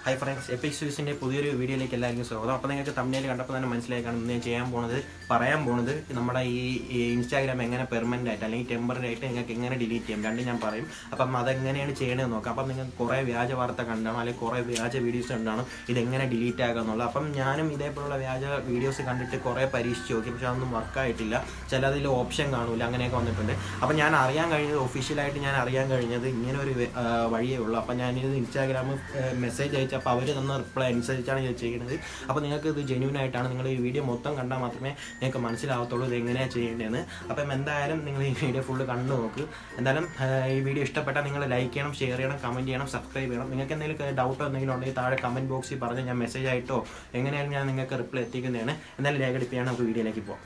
hi friends EPIC സ്വീസിൻ്റെ പുതിയൊരു വീഡിയോയിലേക്ക് എല്ലാവർക്കും സ്വാഗതം അപ്പോൾ നിങ്ങൾക്ക് തമിഴിൽ കണ്ടപ്പോൾ തന്നെ മനസ്സിലായി കാണും ഇന്ന് ഞാൻ ചെയ്യാൻ പോണത് പറയാൻ പോണത് നമ്മുടെ ഈ ഈ ഇൻസ്റ്റാഗ്രാം എങ്ങനെ പെർമനൻ്റ് ആയിട്ട് അല്ലെങ്കിൽ ടെമ്പററി ആയിട്ട് നിങ്ങൾക്ക് എങ്ങനെ ഡിലീറ്റ് ചെയ്യാം രണ്ടും ഞാൻ പറയും അപ്പം അതെങ്ങനെയാണ് ചെയ്യണമെന്ന് നോക്കാം അപ്പം നിങ്ങൾക്ക് കുറേ വ്യാജ വാർത്ത കണ്ടാണോ അല്ലെങ്കിൽ കുറേ വ്യാജ വീഡിയോസ് കണ്ടാണോ ഇതെങ്ങനെ ഡിലീറ്റ് ആകാമെന്നുള്ളത് അപ്പം ഞാനും ഇതേപോലുള്ള വ്യാജ വീഡിയോസ് കണ്ടിട്ട് കുറേ പരീക്ഷിച്ച് നോക്കി പക്ഷെ അതൊന്നും വർക്കായിട്ടില്ല ചിലതിൽ ഓപ്ഷൻ കാണൂല അങ്ങനെയൊക്കെ വന്നിട്ടുണ്ട് അപ്പം ഞാൻ അറിയാൻ കഴിഞ്ഞത് ഒഫീഷ്യലായിട്ട് ഞാൻ അറിയാൻ കഴിഞ്ഞത് ഇങ്ങനെ ഒരു വെ- ആ, വഴിയേ ഉള്ളൂ അപ്പം ഞാനിത് ഇൻസ്റ്റാഗ്രാമിൽ മെസ്സേജ് അയച്ചപ്പോൾ അവർ തന്ന റിപ്ലൈ അനുസരിച്ചാണ് ഇത് ചെയ്യുന്നത് അപ്പോൾ നിങ്ങൾക്ക് ഇത് ജെന്യൂൻ ആയിട്ടാണ് നിങ്ങൾ ഈ വീഡിയോ മൊത്തം കണ്ടാൽ മാത്രമേ നിങ്ങൾക്ക് മനസ്സിലാവത്തുള്ളൂ ഇത് എങ്ങനെയാണ് ചെയ്യേണ്ടതെന്ന് അപ്പം എന്തായാലും നിങ്ങൾ ഈ വീഡിയോ ഫുള്ള് കണ്ടു നോക്ക് എന്തായാലും ആ, ഈ വീഡിയോ ഇഷ്ടപ്പെട്ടാൽ നിങ്ങൾ ലൈക്ക് ചെയ്യണം ഷെയർ ചെയ്യണം കമൻറ്റ് ചെയ്യണം സബ്സ്ക്രൈബ് ചെയ്യണം നിങ്ങൾക്ക് എന്തെങ്കിലും ഡൗട്ടോ എന്തെങ്കിലും ഉണ്ടെങ്കിൽ താഴെ കമൻറ്റ് ബോക്സിൽ പറഞ്ഞ് ഞാൻ മെസ്സേജ് ആയിട്ടോ എങ്ങനെയാലും ഞാൻ നിങ്ങൾക്ക് റിപ്ലൈ എത്തിക്കുന്നതാണ് എന്തായാലും രേഖടിപ്പിയാണ് നമുക്ക് വീഡിയോയിലേക്ക് പോകാം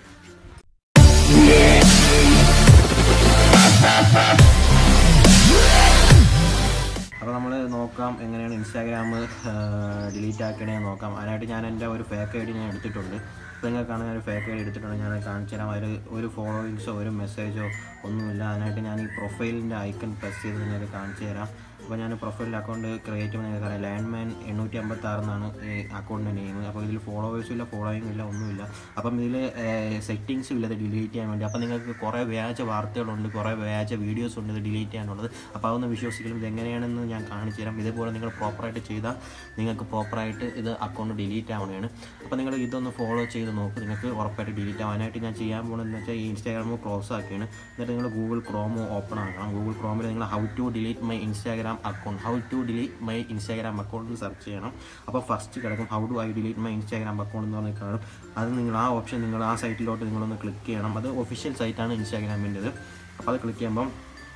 അപ്പോൾ നമ്മൾ നോക്കാം എങ്ങനെയാണ് ഇൻസ്റ്റാഗ്രാം ഡിലീറ്റ് ആക്കണേന്ന് നോക്കാം അതിനായിട്ട് ഞാൻ എൻ്റെ ഒരു ഫേക്ക് ഐ ഡി ഞാൻ എടുത്തിട്ടുണ്ട് അപ്പോൾ നിങ്ങൾക്കാണ് ഞാൻ ഒരു ഫേക്ക് ഐ ഡി എടുത്തിട്ടുണ്ട് ഞാൻ കാണിച്ചു തരാം അതിൽ ഒരു ഫോളോവിങ്സോ ഒരു മെസ്സേജോ ഒന്നുമില്ല അതിനായിട്ട് ഞാൻ ഈ പ്രൊഫൈലിൻ്റെ ഐക്കൺ പ്രസ് ചെയ്ത് നിങ്ങൾക്ക് കാണിച്ചു തരാം അപ്പോൾ ഞാൻ പ്രൊഫൈൽ അക്കൗണ്ട് ക്രിയേറ്റ് ചെയ്യുമ്പോൾ നിങ്ങൾക്ക് അറിയാം ലാൻഡ് മാൻ എണ്ണൂറ്റി അമ്പത്തി ആറ് എന്നാണ് ഈ അക്കൗണ്ടിൻ്റെ നെയിം അപ്പോൾ ഇതിൽ ഫോളോവേഴ്സും ഇല്ല ഫോളോയിങ് ഇല്ല ഒന്നുമില്ല അപ്പം ഇതിൽ സെറ്റിങ്സും ഇല്ല ഇത് ഡിലീറ്റ് ചെയ്യാൻ വേണ്ടി അപ്പോൾ നിങ്ങൾക്ക് കുറേ വ്യാജ വാർത്തകളുണ്ട് കുറേ വ്യാജ വീഡിയോസ് ഉണ്ട് ഇത് ഡിലീറ്റ് ചെയ്യാനുള്ളത് അപ്പോൾ അതൊന്ന് വിശ്വസിക്കലും ഇത് എങ്ങനെയാണെന്ന് ഞാൻ കാണിച്ചു തരാം ഇതേപോലെ നിങ്ങൾ പ്രോപ്പറായിട്ട് ചെയ്താൽ നിങ്ങൾക്ക് പ്രോപ്പറായിട്ട് ഇത് അക്കൗണ്ട് ഡിലീറ്റ് ആവുകയാണ് അപ്പോൾ നിങ്ങൾ ഇതൊന്ന് ഫോളോ ചെയ്ത് നോക്ക് നിങ്ങൾക്ക് ഉറപ്പായിട്ട് ഡിലീറ്റ് ആവും അതിനായിട്ട് ഞാൻ ചെയ്യാൻ പോകുന്നതെന്ന് വെച്ചാൽ ഈ ഇൻസ്റ്റാഗ്രാം ക്ലോസ് ആക്കിയാണ് എന്നിട്ട് നിങ്ങൾ ഗൂഗിൾ ക്രോം ഓപ്പൺ ആക്കണം ഗൂഗിൾ ക്രോമിൽ നിങ്ങൾ how to delete my Instagram account how to delete my Instagram account search ചെയ്യണം അപ്പോൾ ഫസ്റ്റ് കിടക്കും how do I delete my Instagram account എന്ന് പറഞ്ഞ് കാണും അത് നിങ്ങൾ ആ ഓപ്ഷൻ നിങ്ങൾ ആ സൈറ്റിലോട്ട് നിങ്ങളൊന്ന് ക്ലിക്ക് ചെയ്യണം അത് ഒഫീഷ്യൽ സൈറ്റാണ് ഇൻസ്റ്റാഗ്രാമിൻ്റെത് അപ്പോൾ അത് ക്ലിക്ക് ചെയ്യുമ്പം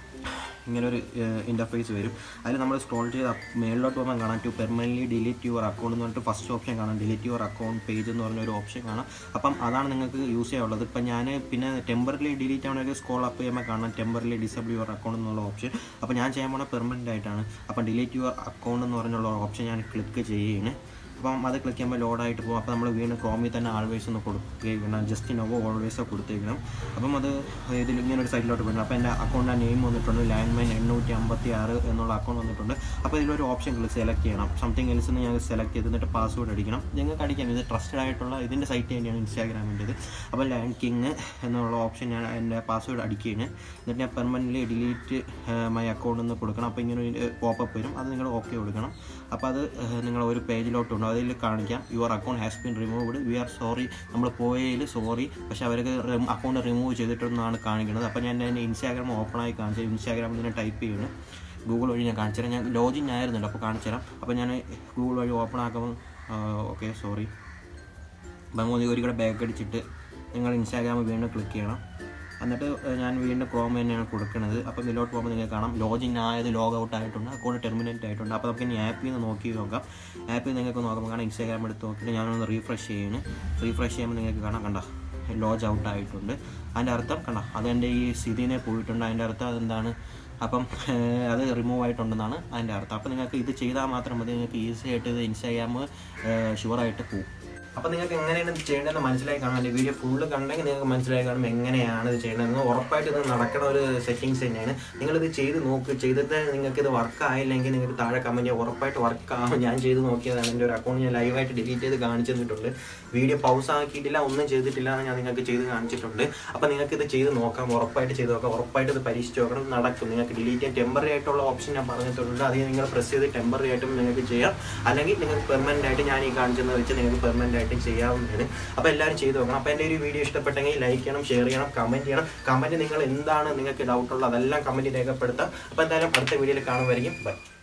ഇങ്ങനെ ഒരു ഇൻ്റർഫേസ് വരും അതിൽ നമ്മൾ സ്ക്രോൾ ചെയ്ത് up മേളിലോട്ട് പോകുമ്പോൾ കാണാം to permanently delete your account എന്ന് പറഞ്ഞിട്ട് ഫസ്റ്റ് ഓപ്ഷൻ കാണാം ഡിലീറ്റ് യുവർ അക്കൗണ്ട് പേജ് എന്ന് പറഞ്ഞ ഒരു ഓപ്ഷൻ കാണാം അപ്പം അതാണ് നിങ്ങൾക്ക് യൂസ് ചെയ്യാനുള്ളത് ഇപ്പം ഞാൻ പിന്നെ ടെമ്പറലി ഡിലീറ്റ് ആവണമെങ്കിൽ സ്ക്രോൾ അപ്പ് ചെയ്യുമ്പോൾ കാണാം ടെമ്പറലി ഡിസബിൾ യുവർ അക്കൗണ്ട് എന്നുള്ള ഓപ്ഷൻ അപ്പോൾ ഞാൻ ചെയ്യാൻ പോണ പെർമനൻ്റ് ആയിട്ടാണ് അപ്പം ഡിലീറ്റ് യുവർ അക്കൗണ്ട് എന്ന് പറഞ്ഞുള്ള ഓപ്ഷൻ ഞാൻ ക്ലിക്ക് ചെയ്യുകയാണ് അപ്പം അത് ക്ലിക്ക് ചെയ്യുമ്പോൾ ലോഡായിട്ട് പോകും അപ്പോൾ നമ്മൾ വീണ്ടും ക്രോമിൽ തന്നെ ആൾവേസ് ഒന്ന് കൊടുത്തേക്കണം ജസ്റ്റ് നോവോ ഓൾവേസ് കൊടുത്തേക്കണം അപ്പം അത് ഇതിൽ ഇങ്ങനെ ഒരു സൈറ്റിലോട്ട് പോകണം അപ്പോൾ എൻ്റെ അക്കൗണ്ട് നെയിം വന്നിട്ടുണ്ട് ലാൻഡ് മൈൻ എണ്ണൂറ്റി അമ്പത്തി ആറ് എന്നുള്ള അക്കൗണ്ട് വന്നിട്ടുണ്ട് അപ്പോൾ ഇതിലൊരു ഓപ്ഷൻ ക്ലിക്ക് സെലക്ട് ചെയ്യണം സംതിങ് എൽസ് എന്ന് ഞങ്ങൾ സെലക്ട് ചെയ്ത് എന്നിട്ട് പാസ്വേഡ് അടിക്കണം നിങ്ങൾക്ക് അടിക്കാം ഇത് ട്രസ്റ്റഡ് ആയിട്ടുള്ള ഇതിൻ്റെ സൈറ്റ് തന്നെയാണ് ഇൻസ്റ്റാഗ്രാമിൻ്റെത് അപ്പോൾ ലാൻഡ് കിങ് എന്നുള്ള ഓപ്ഷൻ ഞാൻ എൻ്റെ പാസ്വേഡ് അടിക്കുകയാണ് എന്നിട്ട് ഞാൻ പെർമനൻ്റ്ലി ഡിലീറ്റ് മൈ അക്കൗണ്ട് എന്ന് കൊടുക്കണം അപ്പോൾ ഇങ്ങനെ ഒരു പോപ്പപ്പ് വരും അത് നിങ്ങൾ ഓക്കെ കൊടുക്കണം അപ്പോൾ അത് നിങ്ങൾ ഒരു പേജിലോട്ടുണ്ട് അതിൽ കാണിക്കാം your account has been removed we are sorry നമ്മൾ പോയതിൽ സോറി പക്ഷെ അവർക്ക് അക്കൗണ്ട് റിമൂവ് ചെയ്തിട്ടെന്നാണ് കാണിക്കുന്നത് അപ്പോൾ ഞാൻ എൻ്റെ ഇൻസ്റ്റാഗ്രാം ഓപ്പൺ ആയി കാണിച്ചു ഇൻസ്റ്റാഗ്രാമിൽ തന്നെ ടൈപ്പ് ചെയ്യുന്നു ഗൂഗിൾ വഴി ഞാൻ കാണിച്ചു തരാം ഞാൻ ലോഗിൻ ആയിരുന്നുണ്ട് അപ്പോൾ കാണിച്ചു തരാം അപ്പോൾ ഞാൻ ഗൂഗിൾ വഴി ഓപ്പൺ ആക്കുമ്പോൾ ഓക്കെ സോറി അപ്പം അങ്ങ് ഒരു കൂടെ ബാക്ക് അടിച്ചിട്ട് നിങ്ങൾ ഇൻസ്റ്റാഗ്രാം വീണ്ടും ക്ലിക്ക് ചെയ്യണം എന്നിട്ട് ഞാൻ വീണ്ടും ക്രോം തന്നെയാണ് കൊടുക്കുന്നത് അപ്പം ഇതിലോട്ട് പോകുമ്പോൾ നിങ്ങൾക്ക് കാണാം ലോഗിൻ ആയത് ലോഗ് ഔട്ട് ആയിട്ടുണ്ട് അക്കൗണ്ട് ടെർമിനേറ്റ് ആയിട്ടുണ്ട് അപ്പോൾ നമുക്ക് ഇനി ആപ്പിൽ നിന്ന് നോക്കി നോക്കാം ആപ്പിൽ നിങ്ങൾക്ക് നോക്കുമ്പോൾ കാണാം ഇൻസ്റ്റാഗ്രാം എടുത്ത് നോക്കിയിട്ട് ഞാനൊന്ന് റീഫ്രഷ് ചെയ്യുന്നു റീഫ്രഷ് ചെയ്യുമ്പോൾ നിങ്ങൾക്ക് കാണാം കണ്ട ലോജ് ഔട്ട് ആയിട്ടുണ്ട് അതിൻ്റെ അർത്ഥം കണ്ട അതെൻ്റെ ഈ സ്ഥിതിനെ പോയിട്ടുണ്ട് അതിൻ്റെ അർത്ഥം അതെന്താണ് അപ്പം ഏഹ്, അത് റിമൂവ് ആയിട്ടുണ്ടെന്നാണ് അതിൻ്റെ അർത്ഥം അപ്പം നിങ്ങൾക്ക് ഇത് ചെയ്താൽ മാത്രം മതി നിങ്ങൾക്ക് ഈസി ആയിട്ട് ഇത് ഇൻസ്റ്റാഗ്രാം ഷുവറായിട്ട് പോകും അപ്പോൾ നിങ്ങൾക്ക് എങ്ങനെയാണ് ഇത് ചെയ്യേണ്ടതെന്ന് മനസ്സിലായി കാണാം എൻ്റെ വീഡിയോ ഫുള്ള് കണ്ടെങ്കിൽ നിങ്ങൾക്ക് മനസ്സിലായി കാണും എങ്ങനെയാണ് ഇത് ചെയ്യേണ്ടതെന്ന് ഉറപ്പായിട്ട് ഇത് നടക്കുന്ന ഒരു സെറ്റിങ്സ് തന്നെയാണ് നിങ്ങളിത് ചെയ്ത് നോക്ക് ചെയ്തിട്ട് നിങ്ങൾക്ക് ഇത് വർക്ക് ആയില്ലെങ്കിൽ നിങ്ങൾക്ക് താഴെ കമൻറ്റ് ചെയ്യാം ഉറപ്പായിട്ട് വർക്ക് ആവും ഞാൻ ചെയ്ത് നോക്കിയതാണ് എൻ്റെ ഒരു അക്കൗണ്ട് ഞാൻ ലൈവായിട്ട് ഡിലീറ്റ് ചെയ്ത് കാണിച്ചു തന്നിട്ടുണ്ട് വീഡിയോ പൗസ് ആക്കിയിട്ടില്ല ഒന്നും ചെയ്തിട്ടില്ല എന്ന് ഞാൻ നിങ്ങൾക്ക് ചെയ്ത് കാണിച്ചിട്ടുണ്ട് അപ്പോൾ നിങ്ങൾക്ക് ഇത് ചെയ്ത് നോക്കാം ഉറപ്പായിട്ട് ചെയ്ത് നോക്കാം ഉറപ്പായിട്ട് ഇത് പരീക്ഷിച്ച് നോക്കണം നടക്കും നിങ്ങൾക്ക് ഡിലീറ്റ് ചെയ്യാൻ ടെമ്പററി ആയിട്ടുള്ള ഓപ്ഷൻ ഞാൻ പറഞ്ഞിട്ടുണ്ട് അത് നിങ്ങൾ പ്രസ് ചെയ്ത് ടെമ്പററി ആയിട്ടും നിങ്ങൾക്ക് ചെയ്യാം അല്ലെങ്കിൽ നിങ്ങൾക്ക് പെർമനൻ്റ് ആയിട്ട് ഞാൻ ഈ കാണിച്ചെന്ന് വെച്ച് നിങ്ങൾക്ക് പെർമനൻ്റ് ആയിട്ടും ചെയ്യാവുന്നതാണ് അപ്പോൾ എല്ലാവരും ചെയ്ത് നോക്കണം അപ്പോൾ എൻ്റെ ഒരു വീഡിയോ ഇഷ്ടപ്പെട്ടെങ്കിൽ ലൈക്ക് ചെയ്യണം ഷെയർ ചെയ്യണം കമൻറ്റ് ചെയ്യണം കമൻറ്റ് നിങ്ങൾ എന്താണ് നിങ്ങൾക്ക് ഡൗട്ട് ഉള്ളത് അതെല്ലാം കമൻറ്റ് രേഖപ്പെടുത്താം അപ്പോൾ എന്തായാലും അടുത്ത വീഡിയോയിൽ കാണുമായിരിക്കും ബൈ